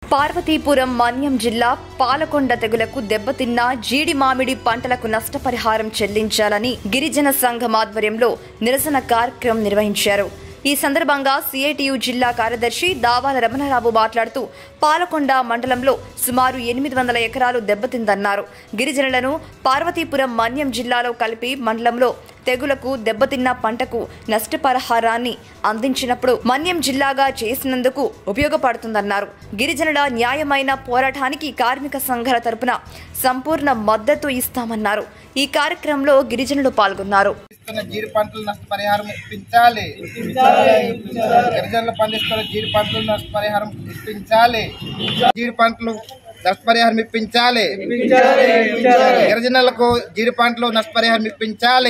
పార్వతీపురం మన్యం జిల్లా పాలకొండ తెగులకు దెబ్బతిన్న జీడి మామిడి పంటలకు నష్టపరిహారం చెల్లించాలని గిరిజన సంఘం ఆధ్వర్యంలో నిరసన కార్యక్రమం నిర్వహించారు ఈ సందర్భంగా సిఐటియు జిల్లా కార్యదర్శి దావాల రమణరావు మాట్లాడుతూ పాలకొండ మండలంలో సుమారు ఎనిమిది వందల ఎకరాలు దెబ్బతిందన్నారు గిరిజనులను పార్వతీపురం మన్యం జిల్లాలో కలిపి మండలంలో తెగులకు దెబ్బతిన్న పంటకు నష్టపరిహారాన్ని అందించినప్పుడు మన్యం జిల్లాగా చేసినందుకు ఉపయోగపడుతుందన్నారు గిరిజనుల న్యాయమైన పోరాటానికి కార్మిక సంఘాల తరపున సంపూర్ణ మద్దతు ఇస్తామన్నారు ఈ కార్యక్రమంలో గిరిజనులు పాల్గొన్నారు పండిస్తున్న జీడి పంటలు నష్టపరిహారం ఇప్పించాలి గిరిజనులు పండిస్తున్న జీడి పంటలు నష్టపరిహారం ఇప్పించాలి జీడి పంటలు నష్టపరిహారం ఇప్పించాలి గిరిజనులకు జీడి పంటలు నష్టపరిహారం ఇప్పించాలి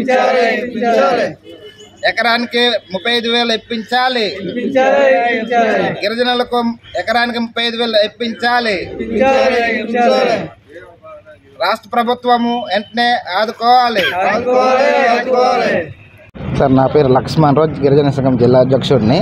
ఎకరానికి ముప్పై ఐదు వేలు ఇప్పించాలి గిరిజనులకు ఎకరానికి ముప్పై ఐదు వేలు ఇప్పించాలి రాష్ట్ర ప్రభుత్వము వెంటనే ఆదుకోవాలి సార్ నా పేరు లక్ష్మణ్ రోజ్ గిరిజన సంఘం జిల్లా అధ్యక్షుడిని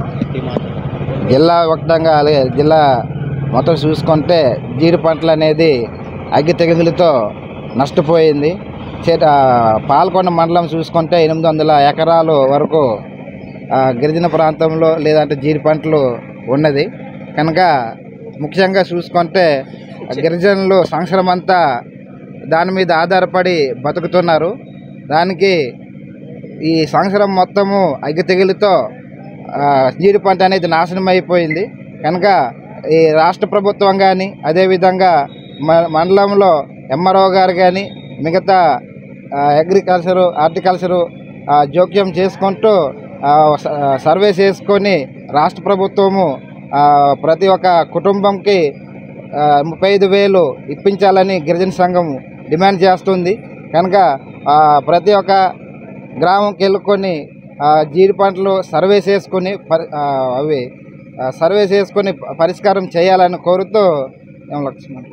జిల్లా వ్యాప్తంగా అలాగే జిల్లా మొత్తం చూసుకుంటే జీడి పంటలు అనేది అగ్గి తెగులతో నష్టపోయింది చేత పాల్కొండ మండలం చూసుకుంటే ఎనిమిది వందల ఎకరాలు వరకు ఆ, గిరిజన ప్రాంతంలో లేదంటే జీడి పంటలు ఉన్నది కనుక ముఖ్యంగా చూసుకుంటే గిరిజనులు సంవత్సరం అంతా దాని మీద ఆధారపడి బతుకుతున్నారు దానికి ఈ సంవత్సరం మొత్తము అగ్గి తెగులుతో ఆ, జీడి పంట అనేది నాశనం అయిపోయింది కనుక ఈ రాష్ట్ర ప్రభుత్వం కానీ అదేవిధంగా మ- మండలంలో ఎంఆర్ఓ గారు కానీ మిగతా ఆ, అగ్రికల్చరు హార్టికల్చరు ఆ, జోక్యం చేసుకుంటూ ఆ, స- సర్వే చేసుకొని రాష్ట్ర ప్రభుత్వము ఆ, ప్రతి ఒక్క కుటుంబంకి ఆ, ముప్పై ఐదు వేలు ఇప్పించాలని గిరిజన సంఘం డిమాండ్ చేస్తుంది కనుక ఆ, ప్రతి ఒక్క గ్రామంకి వెళ్ళుకొని ఆ, జీడి పంటలు సర్వే చేసుకొని పరి ఆ, అవి ఆ, సర్వే చేసుకొని ప- పరిష్కారం చేయాలని కోరుతూ ఏం లక్ష్మణ్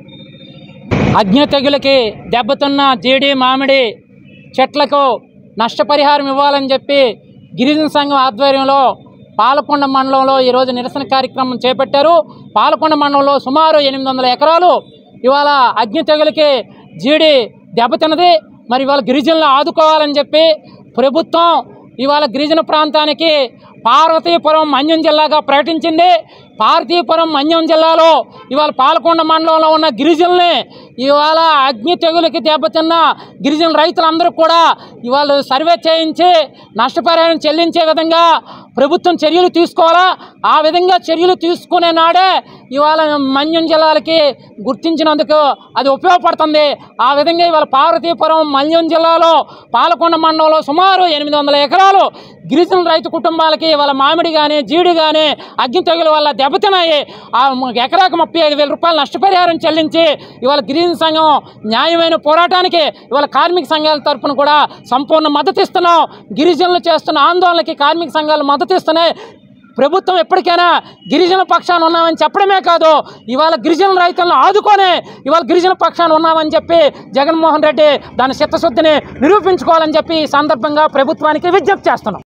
అగ్ని తెగులకి దెబ్బతున్న జీడి మామిడి చెట్లకు నష్టపరిహారం ఇవ్వాలని చెప్పి గిరిజన సంఘం ఆధ్వర్యంలో పాలకొండ మండలంలో ఈరోజు నిరసన కార్యక్రమం చేపట్టారు పాలకొండ మండలంలో సుమారు ఎనిమిది వందల ఎకరాలు ఇవాళ అగ్ని తెగులకి జీడి దెబ్బతిన్నది మరి ఇవాళ గిరిజనులు ఆదుకోవాలని చెప్పి ప్రభుత్వం ఇవాళ గిరిజన ప్రాంతానికి పార్వతీపురం మన్యం జిల్లాగా ప్రకటించింది పార్వతీపురం మన్యం జిల్లాలో ఇవాళ పాలకొండ మండలంలో ఉన్న గిరిజనుల్ని ఇవాళ అగ్ని తెగులకి దెబ్బతిన్న గిరిజన రైతులందరూ కూడా ఇవాళ సర్వే చేయించి నష్టపరిహారం చెల్లించే విధంగా ప్రభుత్వం చర్యలు తీసుకోవాలా ఆ విధంగా చర్యలు తీసుకునే నాడే ఇవాళ మన్యం జిల్లాలకి గుర్తించినందుకు అది ఉపయోగపడుతుంది ఆ విధంగా ఇవాళ పార్వతీపురం మన్యం జిల్లాలో పాలకొండ మండలంలో సుమారు ఎనిమిది వందల ఎకరాలు గిరిజన రైతు కుటుంబాలకి ఇవాళ మామిడి కానీ జీడి కానీ అగ్ని తెగుల వల్ల దెబ్బతిన్నాయి ఆ మ- ఎకరాకు ముప్పై ఐదు వేల రూపాయలు నష్టపరిహారం చెల్లించి ఇవాళ గిరిజన సంఘం న్యాయమైన పోరాటానికి ఇవాళ కార్మిక సంఘాల తరపున కూడా సంపూర్ణ మద్దతు ఇస్తున్నాం గిరిజనులు చేస్తున్న ఆందోళనకి కార్మిక సంఘాలు మద్దతు ఇస్తున్నాయి ప్రభుత్వం ఎప్పటికైనా గిరిజన పక్షాన ఉన్నామని చెప్పడమే కాదు ఇవాళ గిరిజన రైతులను ఆదుకొని ఇవాళ గిరిజన పక్షాన ఉన్నామని చెప్పి జగన్మోహన్ రెడ్డి దాని చిత్తశుద్ధిని నిరూపించుకోవాలని చెప్పి ఈ సందర్భంగా ప్రభుత్వానికి విజ్ఞప్తి చేస్తున్నాం